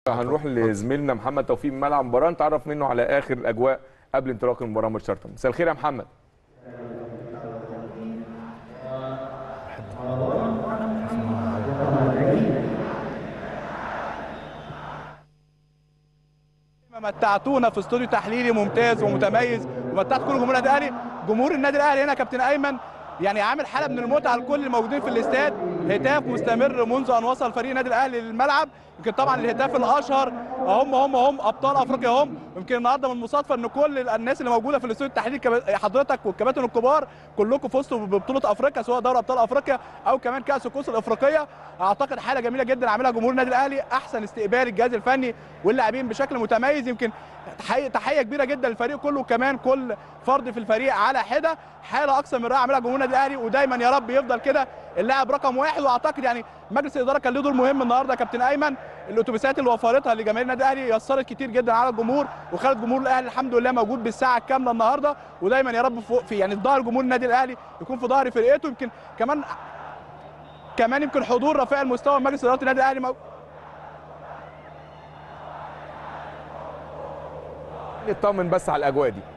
هنروح لزميلنا محمد توفيق من ملعب المباراه نتعرف منه على اخر الاجواء قبل انطلاق المباراه مباشره مساء الخير يا محمد متعتونا في استوديو تحليلي ممتاز ومتميز ومتعت كل جمهور النادي الاهلي جمهور النادي الاهلي هنا كابتن ايمن يعني عامل حاله من المتعه لكل الموجودين في الاستاد هتاف مستمر منذ ان وصل فريق النادي الاهلي للملعب يمكن طبعا الهتاف الاشهر هم هم هم ابطال افريقيا هم يمكن النهارده من المصادفه ان كل الناس اللي موجوده في الاستوديو التحليلي كب- حضرتك والكباتن الكبار كلكم فزتوا ببطوله افريقيا سواء دوري ابطال افريقيا او كمان كاس الكؤوس الافريقيه اعتقد حاله جميله جدا عاملها جمهور النادي الاهلي احسن استقبال الجهاز الفني واللاعبين بشكل متميز يمكن تحيه تحيه كبيره جدا للفريق كله وكمان كل فرد في الفريق على حده حاله اكثر من رائعه عاملها جمهور النادي الاهلي ودايما يا رب يفضل كده اللاعب رقم واحد واعتقد يعني مجلس الاداره كان له دور مهم النهارده يا كابتن ايمن الاتوبيسات اللي وفرتها لجماهير النادي الاهلي يسرت كتير جدا على الجمهور وخلت جمهور الاهلي الحمد لله موجود بالساعه الكامله النهارده ودايما يا رب فوق في يعني في ظهر جمهور النادي الاهلي يكون في ظهر فرقته يمكن كمان كمان يمكن حضور رفيع المستوى من مجلس اداره النادي الاهلي مو- نطمن بس على الاجواء دي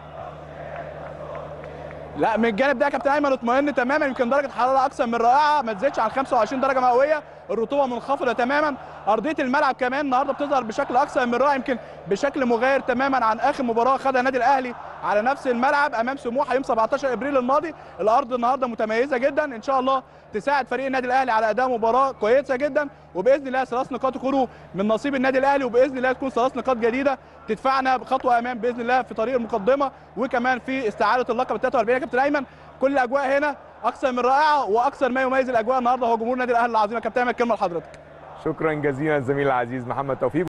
لا من الجانب ده يا كابتن ايمن اطمئن تماما يمكن درجه حراره اكثر من رائعه ما تزيدش عن 25 درجه مئويه الرطوبه منخفضه تماما ارضيه الملعب كمان النهارده بتظهر بشكل اكثر من رائع يمكن بشكل مغاير تماما عن اخر مباراه خدها النادي الاهلي على نفس الملعب امام سموحه يوم 17 ابريل الماضي الارض النهارده متميزه جدا ان شاء الله تساعد فريق النادي الاهلي على اداء مباراه كويسه جدا وباذن الله ثلاث نقاط يكونوا من نصيب النادي الاهلي وباذن الله تكون ثلاث نقاط جديده تدفعنا بخطوه امام باذن الله في طريق المقدمه وكمان في استعاده اللقب ال 43 يا كابتن ايمن كل الاجواء هنا اكثر من رائعه واكثر ما يميز الاجواء النهارده هو جمهور النادي الاهلي العظيم يا كابتن ايمن كلمه لحضرتك شكرا جزيلا الزميل العزيز محمد توفيق